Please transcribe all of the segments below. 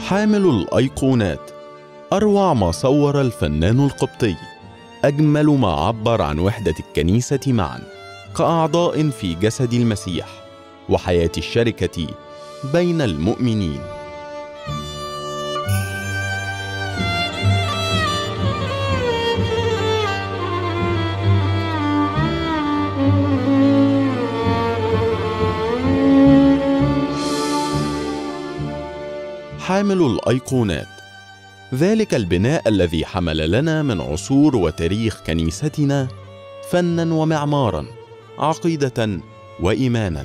حامل الأيقونات أروع ما صور الفنان القبطي أجمل ما عبر عن وحدة الكنيسة معا كأعضاء في جسد المسيح وحياة الشركة بين المؤمنين حامل الأيقونات ذلك البناء الذي حمل لنا من عصور وتاريخ كنيستنا فنا ومعمارا عقيده وايمانا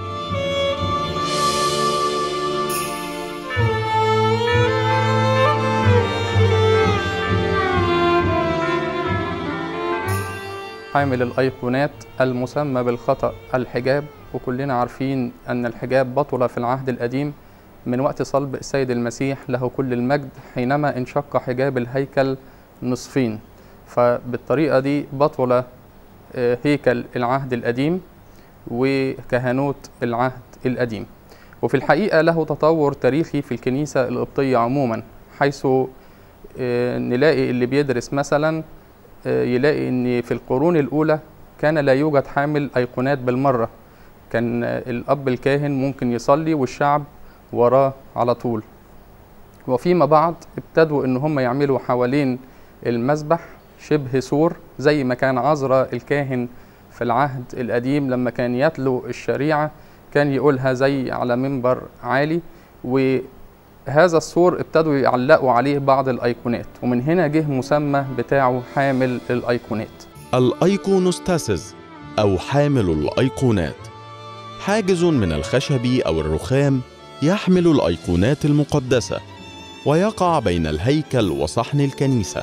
حامل الأيقونات المسمى بالخطأ الحجاب وكلنا عارفين أن الحجاب بطل في العهد القديم من وقت صلب السيد المسيح له كل المجد حينما انشق حجاب الهيكل نصفين فبالطريقة دي بطل آه، هيكل العهد القديم وكهنوت العهد القديم وفي الحقيقة له تطور تاريخي في الكنيسة القبطية عموما حيث آه، نلاقي اللي بيدرس مثلا آه، يلاقي ان في القرون الاولى كان لا يوجد حامل ايقونات بالمره كان آه، الاب الكاهن ممكن يصلي والشعب وراه على طول وفيما بعد ابتدوا ان هم يعملوا حوالين المذبح شبه سور زي ما كان عذراء الكاهن في العهد القديم لما كان يتلو الشريعه كان يقولها زي على منبر عالي وهذا السور ابتدوا يعلقوا عليه بعض الايقونات ومن هنا جه مسمى بتاعه حامل الايقونات الأيقونوستاسيس أو حامل الأيقونات حاجز من الخشب أو الرخام يحمل الأيقونات المقدسة ويقع بين الهيكل وصحن الكنيسة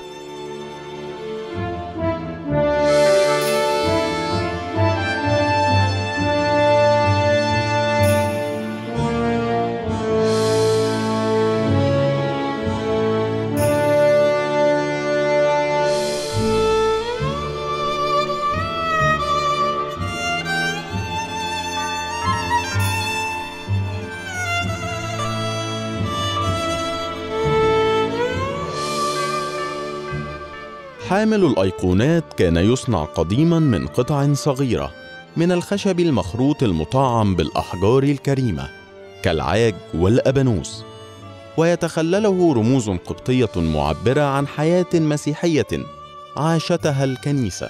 حامل الأيقونات كان يصنع قديما من قطع صغيرة من الخشب المخروط المطعم بالأحجار الكريمة كالعاج والأبانوس ويتخلله رموز قبطية معبرة عن حياة مسيحية عاشتها الكنيسة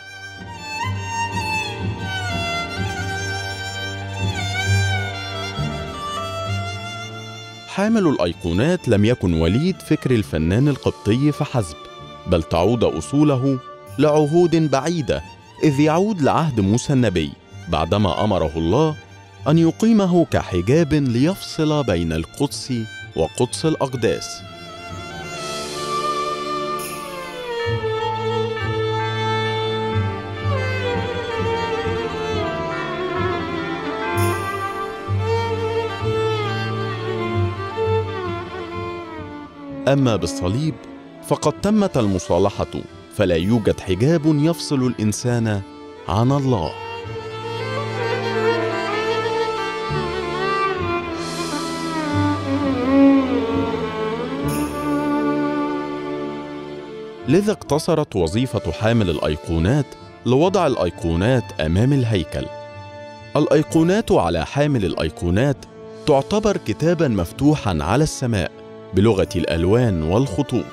حامل الأيقونات لم يكن وليد فكر الفنان القبطي فحسب بل تعود اصوله لعهود بعيده اذ يعود لعهد موسى النبي بعدما امره الله ان يقيمه كحجاب ليفصل بين القدس وقدس الاقداس اما بالصليب فقد تمت المصالحه فلا يوجد حجاب يفصل الانسان عن الله لذا اقتصرت وظيفه حامل الايقونات لوضع الايقونات امام الهيكل الايقونات على حامل الايقونات تعتبر كتابا مفتوحا على السماء بلغه الالوان والخطوط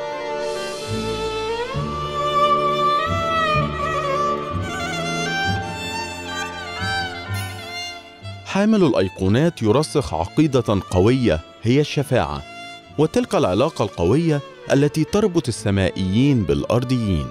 حامل الايقونات يرسخ عقيده قويه هي الشفاعه وتلك العلاقه القويه التي تربط السمائيين بالارضيين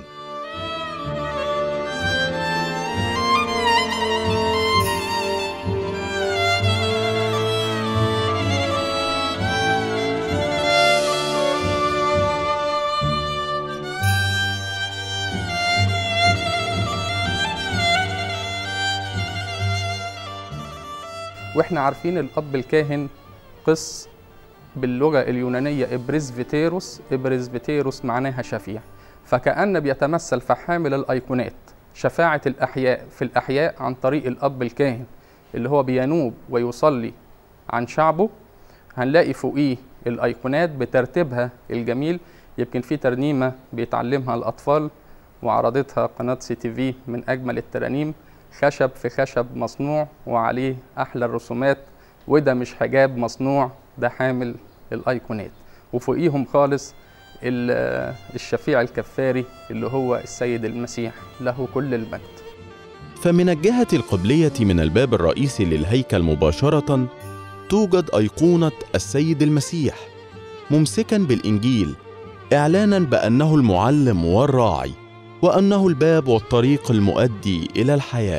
واحنا عارفين الاب الكاهن قس باللغه اليونانيه ابريزفيتيروس ابريزفيتيروس معناها شفيع فكأن بيتمثل في حامل الايقونات شفاعه الاحياء في الاحياء عن طريق الاب الكاهن اللي هو بينوب ويصلي عن شعبه هنلاقي فوقيه الايقونات بترتيبها الجميل يمكن في ترنيمه بيتعلمها الاطفال وعرضتها قناه سي تي في من اجمل الترانيم خشب في خشب مصنوع وعليه احلى الرسومات وده مش حجاب مصنوع ده حامل الايقونات وفوقيهم خالص ال- الشفيع الكفاري اللي هو السيد المسيح له كل المجد فمن الجهة القبلية من الباب الرئيسي للهيكل مباشرة توجد أيقونة السيد المسيح ممسكا بالإنجيل إعلانا بأنه المعلم والراعي وأنه الباب والطريق المؤدي إلى الحياة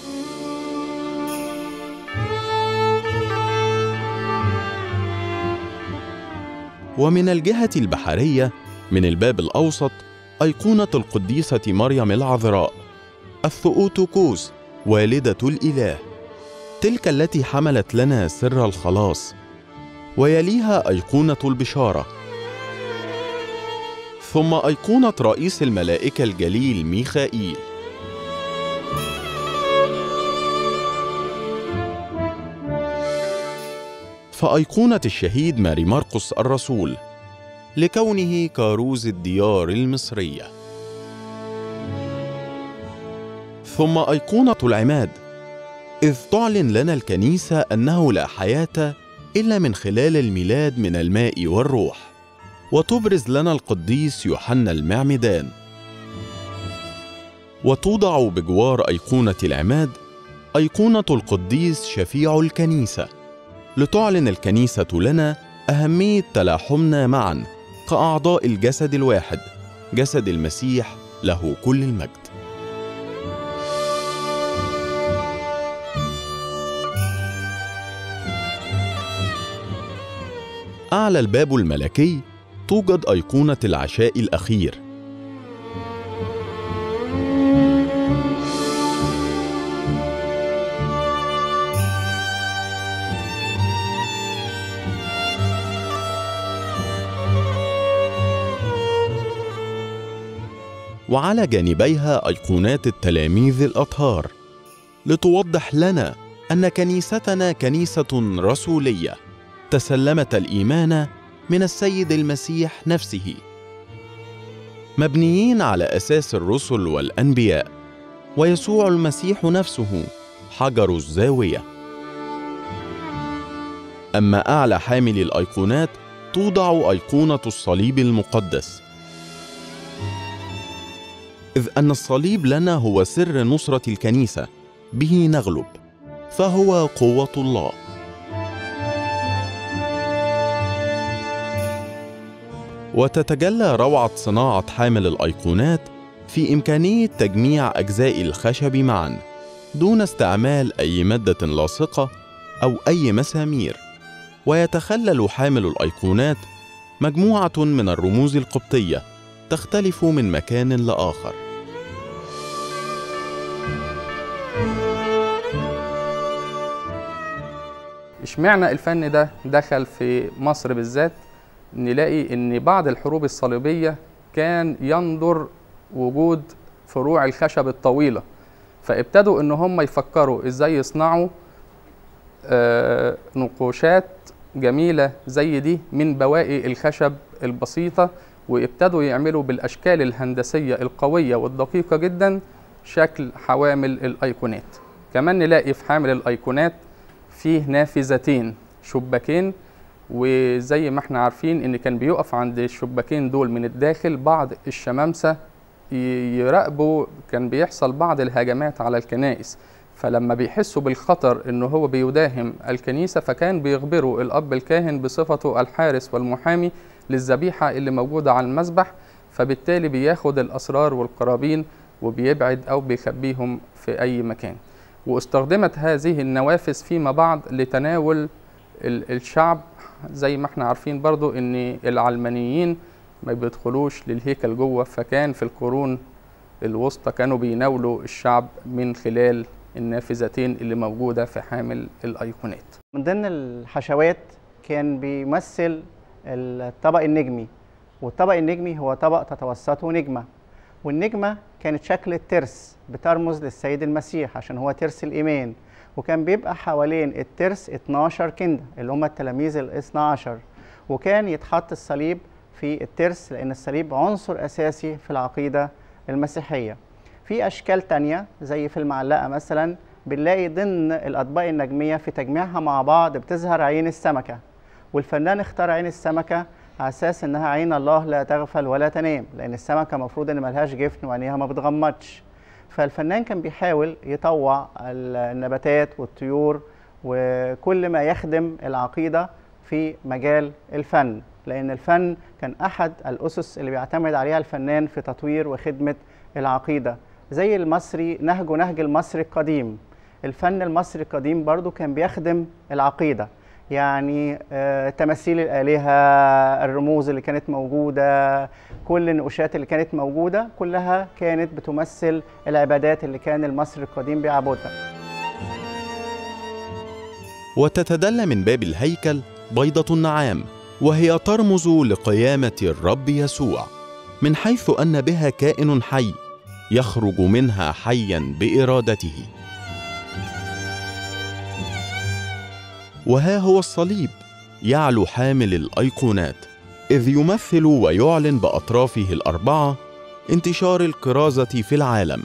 ومن الجهة البحرية من الباب الأوسط أيقونة القديسة مريم العذراء الثؤوتوكوس والدة الإله تلك التي حملت لنا سر الخلاص ويليها أيقونة البشارة ثم أيقونة رئيس الملائكة الجليل ميخائيل فأيقونة الشهيد ماري مرقس الرسول لكونه كاروز الديار المصريه ثم أيقونة العماد إذ تعلن لنا الكنيسة أنه لا حياة إلا من خلال الميلاد من الماء والروح وتبرز لنا القديس يوحنا المعمدان وتوضع بجوار أيقونة العماد أيقونة القديس شفيع الكنيسة لتعلن الكنيسة لنا أهمية تلاحمنا معا كأعضاء الجسد الواحد جسد المسيح له كل المجد أعلى الباب الملكي توجد أيقونة العشاء الأخير وعلى جانبيها أيقونات التلاميذ الأطهار لتوضح لنا أن كنيستنا كنيسة رسولية تسلمت الايمان من السيد المسيح نفسه مبنيين على اساس الرسل والانبياء ويسوع المسيح نفسه حجر الزاويه اما اعلى حامل الايقونات توضع ايقونه الصليب المقدس اذ ان الصليب لنا هو سر نصره الكنيسه به نغلب فهو قوه الله وتتجلى روعة صناعة حامل الأيقونات في إمكانية تجميع أجزاء الخشب معا دون استعمال أي مادة لاصقة أو أي مسامير ويتخلل حامل الأيقونات مجموعة من الرموز القبطية تختلف من مكان لآخر اشمعنى الفن ده دخل في مصر بالذات نلاقي ان بعد الحروب الصليبيه كان يندر وجود فروع الخشب الطويله فابتدوا ان هم يفكروا ازاي يصنعوا آه، نقوشات جميله زي دي من بواقي الخشب البسيطه وابتدوا يعملوا بالاشكال الهندسيه القويه والدقيقه جدا شكل حوامل الايقونات كمان نلاقي في حامل الايقونات فيه نافذتين شباكين وزي ما احنا عارفين ان كان بيقف عند الشباكين دول من الداخل بعض الشمامسه ي- يراقبوا كان بيحصل بعض الهجمات على الكنائس فلما بيحسوا بالخطر ان هو بيداهم الكنيسه فكان بيخبروا الاب الكاهن بصفته الحارس والمحامي للذبيحه اللي موجوده على المذبح فبالتالي بياخد الاسرار والقرابين وبيبعد او بيخبيهم في اي مكان واستخدمت هذه النوافذ فيما بعد لتناول ال- الشعب زي ما احنا عارفين برضو ان العلمانيين ما بيدخلوش للهيكل جوه فكان في القرون الوسطى كانوا بيناولوا الشعب من خلال النافذتين اللي موجودة في حامل الأيقونات من ضمن الحشوات كان بيمثل الطبق النجمي والطبق النجمي هو طبق تتوسطه نجمة والنجمة كانت شكل الترس بترمز للسيد المسيح عشان هو ترس الإيمان وكان بيبقى حوالين الترس 12 كندة اللي هم التلاميذ ال 12 وكان يتحط الصليب في الترس لأن الصليب عنصر أساسي في العقيدة المسيحية في أشكال تانية زي في المعلقة مثلا بنلاقي ضمن الأطباق النجمية في تجميعها مع بعض بتظهر عين السمكة والفنان اختار عين السمكة على أساس إنها عين الله لا تغفل ولا تنام لأن السمكة المفروض إن ملهاش جفن وعينيها ما بتغمضش فالفنان كان بيحاول يطوع النباتات والطيور وكل ما يخدم العقيدة في مجال الفن لأن الفن كان أحد الأسس اللي بيعتمد عليها الفنان في تطوير وخدمة العقيدة زي المصري نهجه نهج المصري القديم الفن المصري القديم برضو كان بيخدم العقيدة يعني آه، تماثيل الآلهة الرموز اللي كانت موجودة كل النقوشات اللي كانت موجودة كلها كانت بتمثل العبادات اللي كان المصري القديم بيعبدها وتتدلى من باب الهيكل بيضة النعام وهي ترمز لقيامة الرب يسوع من حيث أن بها كائن حي يخرج منها حيا بإرادته وها هو الصليب يعلو حامل الأيقونات إذ يمثل ويعلن بأطرافه الأربعة انتشار الكرازة في العالم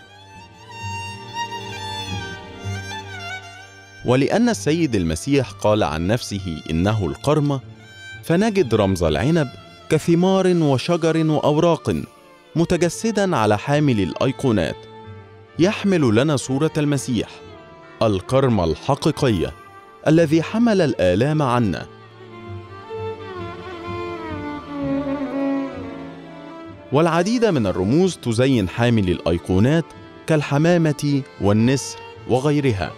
ولأن السيد المسيح قال عن نفسه إنه القرمة فنجد رمز العنب كثمار وشجر وأوراق متجسدا على حامل الأيقونات يحمل لنا صورة المسيح الكرمة الحقيقية الذي حمل الآلام عنا والعديد من الرموز تزين حامل الأيقونات كالحمامة والنسر وغيرها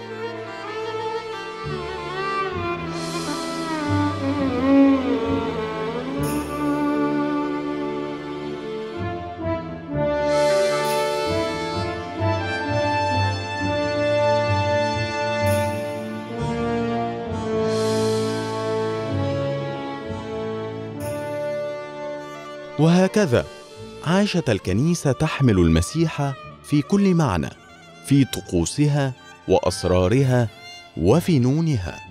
وهكذا عاشت الكنيسه تحمل المسيح في كل معنى في طقوسها واسرارها وفنونها